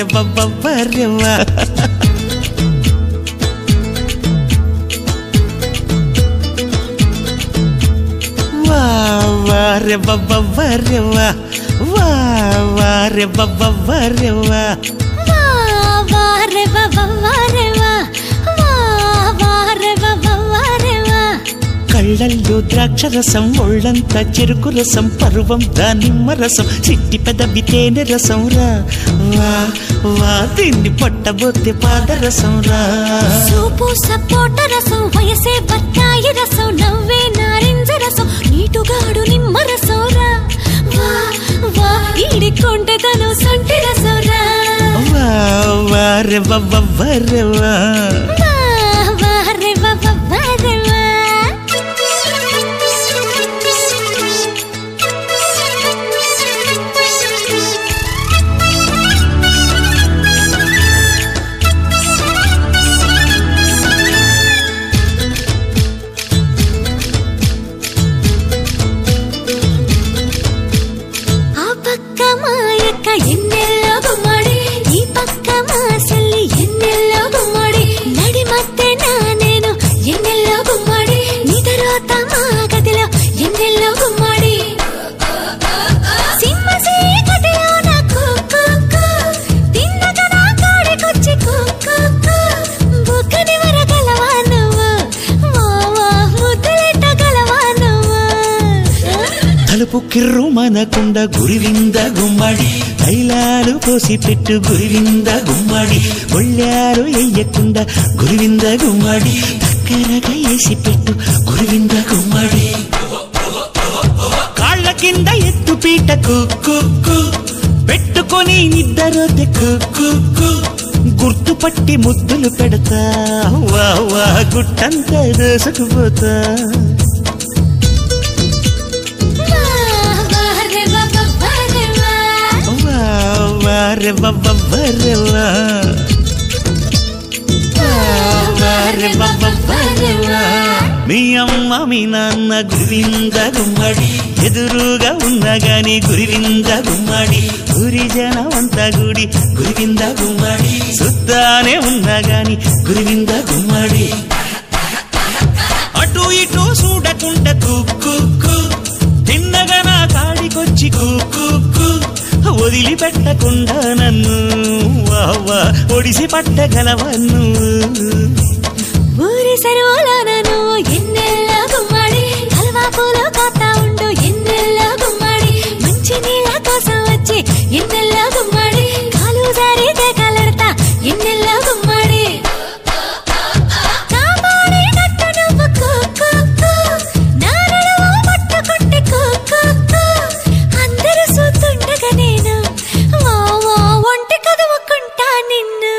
వారే వారే వా వా వారే వారే వా వా వారే వారే వా వా వా రే వా వా వా రే వా వా వా రే వా వా వా రే వా కళ్ళల్లో ద్రాక్ష రసం ఒళ్ళంతా చెరుకు రసం పరువం దానిమ్మ రసం చిట్టి పెదవి తేనె రసం రా వా వా దీన్ని పట్టబోతే పాదరసం రా సూపు సపోట రసం వయసే బత్తాయి రసం నవ్వే నారింజ రసం నీటుగాడు నిమ్మ రసం రా వా వా ఈడికొంటే తను సొంటి రసం రా వా వారే వారే వా వా వా రే వా వా వా రే వా ఆ పక్క మా యొక్క ఎన్నెల్లో గుమ్మడి ఈ పక్క మా సెల్లి ఎన్నెల్లో గుమ్మడి నడి మధ్య నా నేను ఎన్నెల్లో గుమ్మడి నిదరోత మా గదిలో ఎన్నెల్లో గుమ్మడి సింహ గదిలో నా కుక్కు తిన్నగా నా కాడికొచ్చి కుక్కు బుక్కని వరగలవా నువ్వు మావా ముద్దులెట్టగలవా నువ్వు తలుపు కిర్రు మనకుండ గురివింద గుమ్మడి తైలాలు పోసి పెట్టు గురివింద గుమ్మడి ఒళ్ళాలు ఎయ్యకుండా గురివింద గుమ్మడి దగ్గరగా వేసి పెట్టు గురివింద గుమ్మడి కాళ్ళ కింద ఎత్తు పీట కుక్కు పెట్టుకొని నిద్దరోతే కుక్కు గుర్తుపట్టి ముద్దులు పెడతా వా వా గుట్టంతా దోసుకుపోతా వా వా రే వా వా వా రే వా వా వారే వారే వా వారే వారే వా మీ అమ్మ మీ నాన్న గురివింద గుమ్మడి ఎదురుగా ఉన్నా గాని గురివింద గుమ్మడి గురి జనమంతా గుడి గురివింద గుమ్మడి సుద్దానే ఉన్నా గాని గురివింద గుమ్మడి అటు ఇటు చూడకుండా కుక్కు తిన్నగా నా కాడికొచ్చి కుక్కు వదిలిపెట్టకుండా నన్ను వావా ఒడిసి పట్టగలవన్ను ఊరి సరువులోనను ఎన్నెల్ల గుమ్మడి హల్వా పూలు కాతా ఉండు ఎన్నెల్ల గుమ్మడి మంచి నీళ్ళ కోసం వచ్చి ఎన్నెల్ల గుమ్మడి కాలు జారితే కలడతా ఎన్నెల్ల గుమ్మడి కాపాడినట్టు నువ్వు కుక్కు నా నడుము పట్టుకుంటే కుక్కు అందరూ చూస్తుండగా నేను వా వా ఒంటి కదువుకుంటా నిన్ను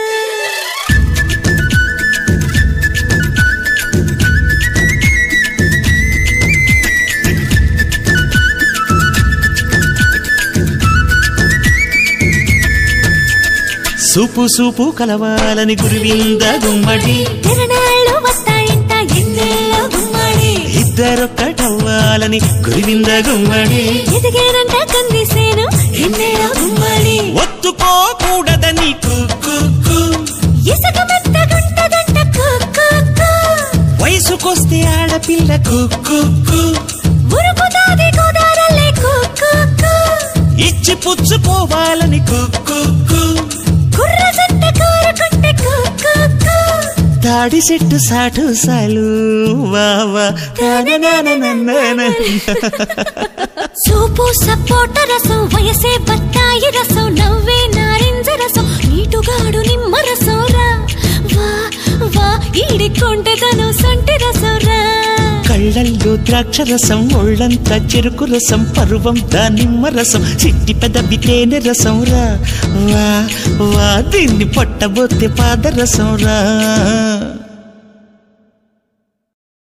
సూపు సూపు కలవాలని గురువింద గుమ్మడి తిరణాళ్ళు వస్తాయంట ఎన్నెల్లో గుమ్మడి ఇద్దరొక్కటవ్వాలని గురువింద గుమ్మడి ఎదిగేనంట కందిసేను ఎన్నెల్లో గుమ్మడి ఒత్తుకోకూడదని కుక్కు ఇసుక మెత్తగుంటదంట కుక్కు వయసుకొస్తే ఆడపిల్ల కుక్కు ఉరుకుతాది కుదారలే కుక్కు ఇచ్చి పుచ్చుకోవాలని కుక్కు కుర్ర జంట కోరుకుంటే కుక్కు తాడి చెట్టు సాటు సాలు వావా సూపు సపోట రసం వయసే బత్తాయి రసం నవ్వే నారింజ రసం నీటుగాడు నిమ్మ రసం రా వా వా ఈడికొంటే తను సొంటి రసం రా కళ్ళల్లో ద్రాక్ష రసం ఒళ్ళంతా చెరుకు రసం పరువం దానిమ్మ రసం చిట్టి పెదవి తేనె రసం రా వా వా దీన్ని పట్టబోతే పాదరసం రా